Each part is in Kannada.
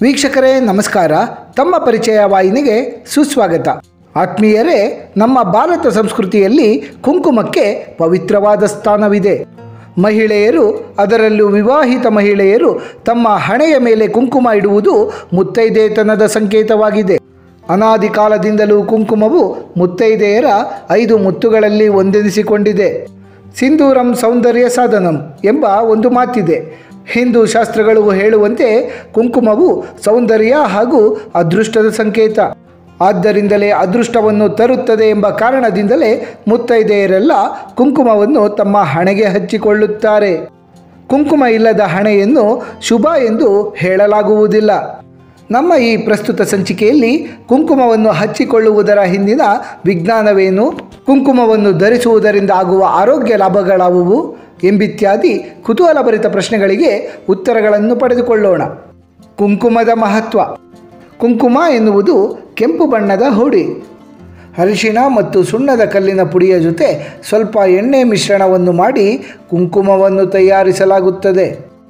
ವೀಕ್ಷಕರೇ ನಮಸ್ಕಾರ ತಮ್ಮ ಪರಿಚಯ ವಾಹಿನಿಗೆ ಸುಸ್ವಾಗತ ಆತ್ಮೀಯರೇ ನಮ್ಮ ಭಾರತ ಸಂಸ್ಕೃತಿಯಲ್ಲಿ ಕುಂಕುಮಕ್ಕೆ ಪವಿತ್ರವಾದ ಸ್ಥಾನವಿದೆ ಮಹಿಳೆಯರು ಅದರಲ್ಲೂ ವಿವಾಹಿತ ಮಹಿಳೆಯರು ತಮ್ಮ ಹಣೆಯ ಮೇಲೆ ಕುಂಕುಮ ಇಡುವುದು ಮುತ್ತೈದೆತನದ ಸಂಕೇತವಾಗಿದೆ ಅನಾದಿ ಕಾಲದಿಂದಲೂ ಕುಂಕುಮವು ಮುತ್ತೈದೆಯರ ಐದು ಮುತ್ತುಗಳಲ್ಲಿ ಒಂದೆನಿಸಿಕೊಂಡಿದೆ ಸಿಂಧೂರಂ ಸೌಂದರ್ಯ ಸಾಧನಂ ಎಂಬ ಒಂದು ಮಾತಿದೆ ಹಿಂದೂ ಶಾಸ್ತ್ರಗಳು ಹೇಳುವಂತೆ ಕುಂಕುಮವು ಸೌಂದರ್ಯ ಹಾಗೂ ಅದೃಷ್ಟದ ಸಂಕೇತ ಆದ್ದರಿಂದಲೇ ಅದೃಷ್ಟವನ್ನು ತರುತ್ತದೆ ಎಂಬ ಕಾರಣದಿಂದಲೇ ಮುತ್ತೈದೆಯರೆಲ್ಲ ಕುಂಕುಮವನ್ನು ತಮ್ಮ ಹಣೆಗೆ ಹಚ್ಚಿಕೊಳ್ಳುತ್ತಾರೆ ಕುಂಕುಮ ಇಲ್ಲದ ಹಣೆಯನ್ನು ಶುಭ ಎಂದು ಹೇಳಲಾಗುವುದಿಲ್ಲ ನಮ್ಮ ಈ ಪ್ರಸ್ತುತ ಸಂಚಿಕೆಯಲ್ಲಿ ಕುಂಕುಮವನ್ನು ಹಚ್ಚಿಕೊಳ್ಳುವುದರ ಹಿಂದಿನ ವಿಜ್ಞಾನವೇನು ಕುಂಕುಮವನ್ನು ಧರಿಸುವುದರಿಂದ ಆಗುವ ಆರೋಗ್ಯ ಲಾಭಗಳಾವುವು ಎಂಬಿತ್ಯಾದಿ ಕುತೂಹಲಭರಿತ ಪ್ರಶ್ನೆಗಳಿಗೆ ಉತ್ತರಗಳನ್ನು ಪಡೆದುಕೊಳ್ಳೋಣ ಕುಂಕುಮದ ಮಹತ್ವ ಕುಂಕುಮ ಎನ್ನುವುದು ಕೆಂಪು ಬಣ್ಣದ ಹುಡಿ ಅರಿಶಿಣ ಮತ್ತು ಸುಣ್ಣದ ಕಲ್ಲಿನ ಪುಡಿಯ ಜೊತೆ ಸ್ವಲ್ಪ ಎಣ್ಣೆ ಮಿಶ್ರಣವನ್ನು ಮಾಡಿ ಕುಂಕುಮವನ್ನು ತಯಾರಿಸಲಾಗುತ್ತದೆ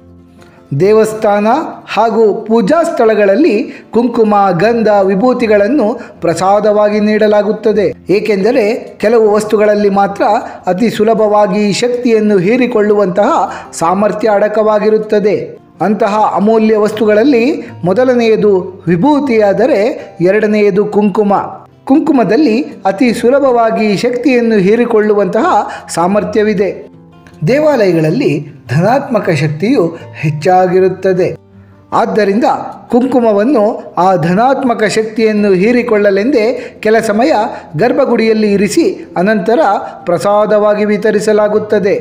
ದೇವಸ್ಥಾನ ಹಾಗೂ ಪೂಜಾ ಸ್ಥಳಗಳಲ್ಲಿ ಕುಂಕುಮ ಗಂಧ ವಿಭೂತಿಗಳನ್ನು ಪ್ರಸಾದವಾಗಿ ನೀಡಲಾಗುತ್ತದೆ ಏಕೆಂದರೆ ಕೆಲವು ವಸ್ತುಗಳಲ್ಲಿ ಮಾತ್ರ ಅತಿ ಸುಲಭವಾಗಿ ಶಕ್ತಿಯನ್ನು ಹೀರಿಕೊಳ್ಳುವಂತಹ ಸಾಮರ್ಥ್ಯ ಅಡಕವಾಗಿರುತ್ತದೆ ಅಂತಹ ಅಮೂಲ್ಯ ವಸ್ತುಗಳಲ್ಲಿ ಮೊದಲನೆಯದು ವಿಭೂತಿಯಾದರೆ ಎರಡನೆಯದು ಕುಂಕುಮ ಕುಂಕುಮದಲ್ಲಿ ಅತಿ ಸುಲಭವಾಗಿ ಶಕ್ತಿಯನ್ನು ಹೀರಿಕೊಳ್ಳುವಂತಹ ಸಾಮರ್ಥ್ಯವಿದೆ ದೇವಾಲಯಗಳಲ್ಲಿ ಧನಾತ್ಮಕ ಶಕ್ತಿಯು ಹೆಚ್ಚಾಗಿರುತ್ತದೆ ಆದ್ದರಿಂದ ಕುಂಕುಮವನ್ನು ಆ ಧನಾತ್ಮಕ ಶಕ್ತಿಯನ್ನು ಹೀರಿಕೊಳ್ಳಲೆಂದೇ ಕೆಲ ಸಮಯ ಗರ್ಭಗುಡಿಯಲ್ಲಿ ಇರಿಸಿ ಅನಂತರ ಪ್ರಸಾದವಾಗಿ ವಿತರಿಸಲಾಗುತ್ತದೆ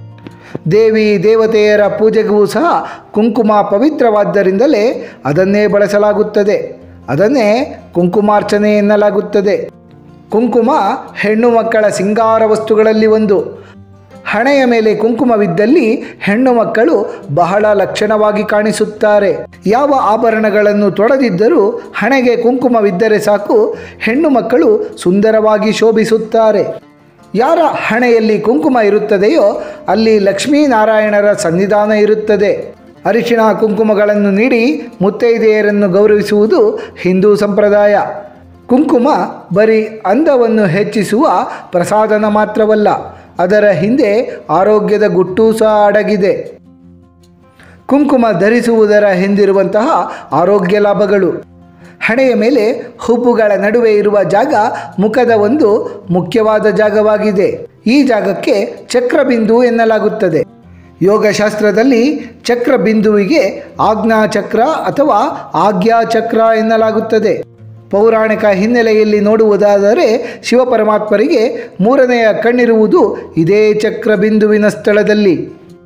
ದೇವಿ ದೇವತೆಯರ ಪೂಜೆಗೂ ಸಹ ಕುಂಕುಮ ಪವಿತ್ರವಾದ್ದರಿಂದಲೇ ಅದನ್ನೇ ಬಳಸಲಾಗುತ್ತದೆ ಅದನ್ನೇ ಕುಂಕುಮಾರ್ಚನೆ ಎನ್ನಲಾಗುತ್ತದೆ ಕುಂಕುಮ ಹೆಣ್ಣು ಮಕ್ಕಳ ಸಿಂಗಾರ ವಸ್ತುಗಳಲ್ಲಿ ಒಂದು ಹಣೆಯ ಮೇಲೆ ಕುಂಕುಮವಿದ್ದಲ್ಲಿ ಹೆಣ್ಣು ಮಕ್ಕಳು ಬಹಳ ಲಕ್ಷಣವಾಗಿ ಕಾಣಿಸುತ್ತಾರೆ ಯಾವ ಆಭರಣಗಳನ್ನು ತೊಡದಿದ್ದರೂ ಹಣೆಗೆ ಕುಂಕುಮವಿದ್ದರೆ ಸಾಕು ಹೆಣ್ಣು ಮಕ್ಕಳು ಸುಂದರವಾಗಿ ಶೋಭಿಸುತ್ತಾರೆ ಯಾರ ಹಣೆಯಲ್ಲಿ ಕುಂಕುಮ ಇರುತ್ತದೆಯೋ ಅಲ್ಲಿ ಲಕ್ಷ್ಮೀನಾರಾಯಣರ ಸನ್ನಿಧಾನ ಇರುತ್ತದೆ ಅರಿಶಿಣ ಕುಂಕುಮಗಳನ್ನು ನೀಡಿ ಮುತ್ತೈದೆಯರನ್ನು ಗೌರವಿಸುವುದು ಹಿಂದೂ ಸಂಪ್ರದಾಯ ಕುಂಕುಮ ಬರೀ ಅಂದವನ್ನು ಹೆಚ್ಚಿಸುವ ಪ್ರಸಾದನ ಮಾತ್ರವಲ್ಲ ಅದರ ಹಿಂದೆ ಆರೋಗ್ಯದ ಗುಟ್ಟೂ ಸಹ ಅಡಗಿದೆ ಕುಂಕುಮ ಧರಿಸುವುದರ ಹಿಂದಿರುವಂತಹ ಆರೋಗ್ಯ ಲಾಭಗಳು ಹಣೆಯ ಮೇಲೆ ಹುಬ್ಬುಗಳ ನಡುವೆ ಇರುವ ಜಾಗ ಮುಖದ ಒಂದು ಮುಖ್ಯವಾದ ಜಾಗವಾಗಿದೆ ಈ ಜಾಗಕ್ಕೆ ಚಕ್ರಬಿಂದು ಎನ್ನಲಾಗುತ್ತದೆ ಯೋಗಶಾಸ್ತ್ರದಲ್ಲಿ ಚಕ್ರಬಿಂದುವಿಗೆ ಆಜ್ಞಾಚಕ್ರ ಅಥವಾ ಆಜ್ಞಾಚಕ್ರ ಎನ್ನಲಾಗುತ್ತದೆ ಪೌರಾಣಿಕ ಹಿನ್ನೆಲೆಯಲ್ಲಿ ನೋಡುವುದಾದರೆ ಶಿವಪರಮಾತ್ಮರಿಗೆ ಮೂರನೆಯ ಕಣ್ಣಿರುವುದು ಇದೇ ಚಕ್ರಬಿಂದುವಿನ ಸ್ಥಳದಲ್ಲಿ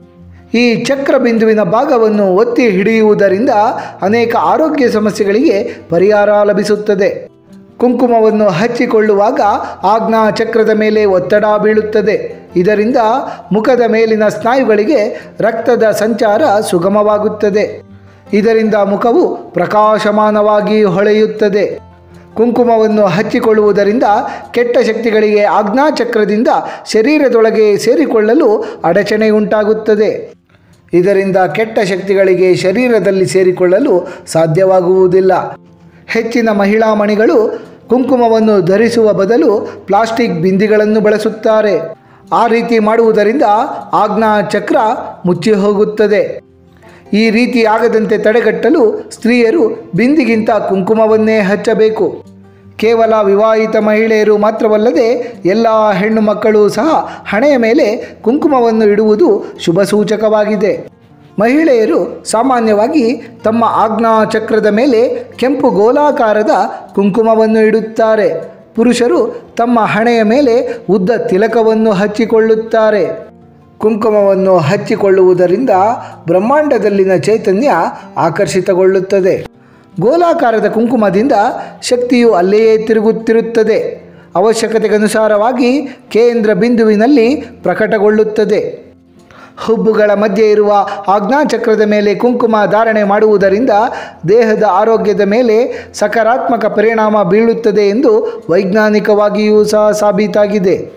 ಈ ಚಕ್ರಬಿಂದುವಿನ ಭಾಗವನ್ನು ಒತ್ತಿ ಹಿಡಿಯುವುದರಿಂದ ಅನೇಕ ಆರೋಗ್ಯ ಸಮಸ್ಯೆಗಳಿಗೆ ಪರಿಹಾರ ಲಭಿಸುತ್ತದೆ ಕುಂಕುಮವನ್ನು ಹಚ್ಚಿಕೊಳ್ಳುವಾಗ ಆಜ್ಞಾ ಚಕ್ರದ ಮೇಲೆ ಒತ್ತಡ ಬೀಳುತ್ತದೆ ಇದರಿಂದ ಮುಖದ ಮೇಲಿನ ಸ್ನಾಯುಗಳಿಗೆ ರಕ್ತದ ಸಂಚಾರ ಸುಗಮವಾಗುತ್ತದೆ ಇದರಿಂದ ಮುಖವು ಪ್ರಕಾಶಮಾನವಾಗಿ ಹೊಳೆಯುತ್ತದೆ ಕುಂಕುಮವನ್ನು ಹಚ್ಚಿಕೊಳ್ಳುವುದರಿಂದ ಕೆಟ್ಟ ಶಕ್ತಿಗಳಿಗೆ ಆಜ್ಞಾಚಕ್ರದಿಂದ ಶರೀರದೊಳಗೆ ಸೇರಿಕೊಳ್ಳಲು ಅಡಚಣೆ ಉಂಟಾಗುತ್ತದೆ ಇದರಿಂದ ಕೆಟ್ಟ ಶಕ್ತಿಗಳಿಗೆ ಶರೀರದಲ್ಲಿ ಸೇರಿಕೊಳ್ಳಲು ಸಾಧ್ಯವಾಗುವುದಿಲ್ಲ ಹೆಚ್ಚಿನ ಮಹಿಳಾ ಮಣಿಗಳು ಕುಂಕುಮವನ್ನು ಧರಿಸುವ ಬದಲು ಪ್ಲಾಸ್ಟಿಕ್ ಬಿಂದಿಗಳನ್ನು ಬಳಸುತ್ತಾರೆ ಆ ರೀತಿ ಮಾಡುವುದರಿಂದ ಆಜ್ಞಾ ಚಕ್ರ ಮುಚ್ಚಿ ಹೋಗುತ್ತದೆ ಈ ರೀತಿ ಆಗದಂತೆ ತಡೆಗಟ್ಟಲು ಸ್ತ್ರೀಯರು ಬಿಂದಿಗಿಂತ ಕುಂಕುಮವನ್ನೇ ಹಚ್ಚಬೇಕು ಕೇವಲ ವಿವಾಹಿತ ಮಹಿಳೆಯರು ಮಾತ್ರವಲ್ಲದೆ ಎಲ್ಲ ಹೆಣ್ಣು ಮಕ್ಕಳು ಸಹ ಹಣೆಯ ಮೇಲೆ ಕುಂಕುಮವನ್ನು ಇಡುವುದು ಶುಭ ಸೂಚಕವಾಗಿದೆ ಮಹಿಳೆಯರು ಸಾಮಾನ್ಯವಾಗಿ ತಮ್ಮ ಆಜ್ಞಾ ಚಕ್ರದ ಮೇಲೆ ಕೆಂಪು ಗೋಲಾಕಾರದ ಕುಂಕುಮವನ್ನು ಇಡುತ್ತಾರೆ ಪುರುಷರು ತಮ್ಮ ಹಣೆಯ ಮೇಲೆ ಉದ್ದ ತಿಲಕವನ್ನು ಹಚ್ಚಿಕೊಳ್ಳುತ್ತಾರೆ ಕುಂಕುಮವನ್ನು ಹಚ್ಚಿಕೊಳ್ಳುವುದರಿಂದ ಬ್ರಹ್ಮಾಂಡದಲ್ಲಿನ ಚೈತನ್ಯ ಆಕರ್ಷಿತಗೊಳ್ಳುತ್ತದೆ ಗೋಲಾಕಾರದ ಕುಂಕುಮದಿಂದ ಶಕ್ತಿಯು ಅಲ್ಲಿಯೇ ತಿರುಗುತ್ತಿರುತ್ತದೆ ಅವಶ್ಯಕತೆಗನುಸಾರವಾಗಿ ಕೇಂದ್ರ ಬಿಂದುವಿನಲ್ಲಿ ಪ್ರಕಟಗೊಳ್ಳುತ್ತದೆ ಹುಬ್ಬುಗಳ ಮಧ್ಯೆ ಇರುವ ಆಜ್ಞಾಚಕ್ರದ ಮೇಲೆ ಕುಂಕುಮ ಧಾರಣೆ ಮಾಡುವುದರಿಂದ ದೇಹದ ಆರೋಗ್ಯದ ಮೇಲೆ ಸಕಾರಾತ್ಮಕ ಪರಿಣಾಮ ಬೀಳುತ್ತದೆ ಎಂದು ವೈಜ್ಞಾನಿಕವಾಗಿಯೂ ಸಹ ಸಾಬೀತಾಗಿದೆ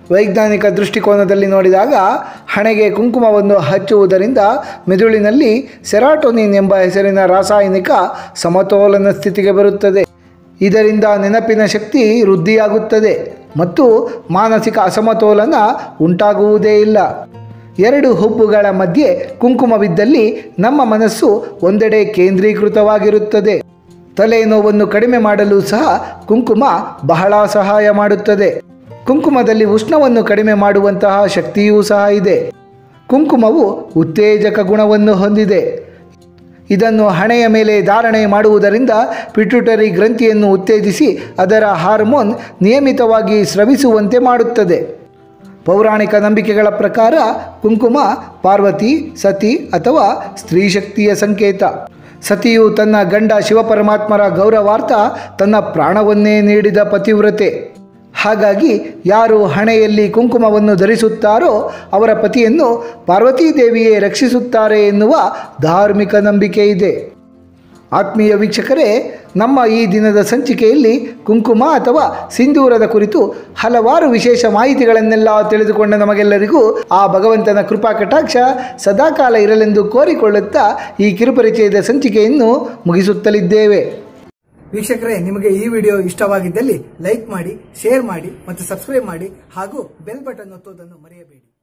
ವೈಜ್ಞಾನಿಕ ದೃಷ್ಟಿಕೋನದಲ್ಲಿ ನೋಡಿದಾಗ ಹಣೆಗೆ ಕುಂಕುಮವನ್ನು ಹಚ್ಚುವುದರಿಂದ ಮೆದುಳಿನಲ್ಲಿ ಸೆರಾಟೋನಿನ್ ಎಂಬ ಹೆಸರಿನ ರಾಸಾಯನಿಕ ಸಮತೋಲನ ಸ್ಥಿತಿಗೆ ಬರುತ್ತದೆ ಇದರಿಂದ ನೆನಪಿನ ಶಕ್ತಿ ವೃದ್ಧಿಯಾಗುತ್ತದೆ ಮತ್ತು ಮಾನಸಿಕ ಅಸಮತೋಲನ ಉಂಟಾಗುವುದೇ ಇಲ್ಲ ಎರಡು ಹುಬ್ಬುಗಳ ಮಧ್ಯೆ ಕುಂಕುಮವಿದ್ದಲ್ಲಿ ನಮ್ಮ ಮನಸ್ಸು ಒಂದೆಡೆ ಕೇಂದ್ರೀಕೃತವಾಗಿರುತ್ತದೆ ತಲೆನೋವನ್ನು ಕಡಿಮೆ ಮಾಡಲು ಸಹ ಕುಂಕುಮ ಬಹಳ ಸಹಾಯ ಮಾಡುತ್ತದೆ ಕುಂಕುಮದಲ್ಲಿ ಉಷ್ಣವನ್ನು ಕಡಿಮೆ ಮಾಡುವಂತಹ ಶಕ್ತಿಯೂ ಸಹ ಇದೆ ಕುಂಕುಮವು ಉತ್ತೇಜಕ ಗುಣವನ್ನು ಹೊಂದಿದೆ ಇದನ್ನು ಹಣೆಯ ಮೇಲೆ ಧಾರಣೆ ಮಾಡುವುದರಿಂದ ಪಿಟ್ಯುಟರಿ ಗ್ರಂಥಿಯನ್ನು ಉತ್ತೇಜಿಸಿ ಅದರ ಹಾರ್ಮೋನ್ ನಿಯಮಿತವಾಗಿ ಸ್ರವಿಸುವಂತೆ ಮಾಡುತ್ತದೆ ಪೌರಾಣಿಕ ನಂಬಿಕೆಗಳ ಪ್ರಕಾರ ಕುಂಕುಮ ಪಾರ್ವತಿ ಸತಿ ಅಥವಾ ಸ್ತ್ರೀ ಶಕ್ತಿಯ ಸಂಕೇತ ಸತಿಯು ತನ್ನ ಗಂಡ ಶಿವಪರಮಾತ್ಮರ ಗೌರವಾರ್ಥ ತನ್ನ ಪ್ರಾಣವನ್ನೇ ನೀಡಿದ ಪತಿವ್ರತೆ ಹಾಗಾಗಿ ಯಾರು ಹಣೆಯಲ್ಲಿ ಕುಂಕುಮವನ್ನು ಧರಿಸುತ್ತಾರೋ ಅವರ ಪತಿಯನ್ನು ಪಾರ್ವತೀದೇವಿಯೇ ರಕ್ಷಿಸುತ್ತಾರೆ ಎನ್ನುವ ಧಾರ್ಮಿಕ ನಂಬಿಕೆ ಇದೆ ಆತ್ಮೀಯ ವೀಕ್ಷಕರೇ ನಮ್ಮ ಈ ದಿನದ ಸಂಚಿಕೆಯಲ್ಲಿ ಕುಂಕುಮ ಅಥವಾ ಸಿಂಧೂರದ ಕುರಿತು ಹಲವಾರು ವಿಶೇಷ ಮಾಹಿತಿಗಳನ್ನೆಲ್ಲ ತಿಳಿದುಕೊಂಡ ನಮಗೆಲ್ಲರಿಗೂ ಆ ಭಗವಂತನ ಕೃಪಾ ಕಟಾಕ್ಷ ಸದಾಕಾಲ ಇರಲೆಂದು ಕೋರಿಕೊಳ್ಳುತ್ತಾ ಈ ಕಿರುಪರಿಚಯದ ಸಂಚಿಕೆಯನ್ನು ಮುಗಿಸುತ್ತಲಿದ್ದೇವೆ ವೀಕ್ಷಕರೇ ನಿಮಗೆ ಈ ವಿಡಿಯೋ ಇಷ್ಟವಾಗಿದ್ದಲ್ಲಿ ಲೈಕ್ ಮಾಡಿ ಶೇರ್ ಮಾಡಿ ಮತ್ತು ಸಬ್ಸ್ಕ್ರೈಬ್ ಮಾಡಿ ಹಾಗೂ ಬೆಲ್ ಬಟನ್ ಒತ್ತುವುದನ್ನು ಮರೆಯಬೇಡಿ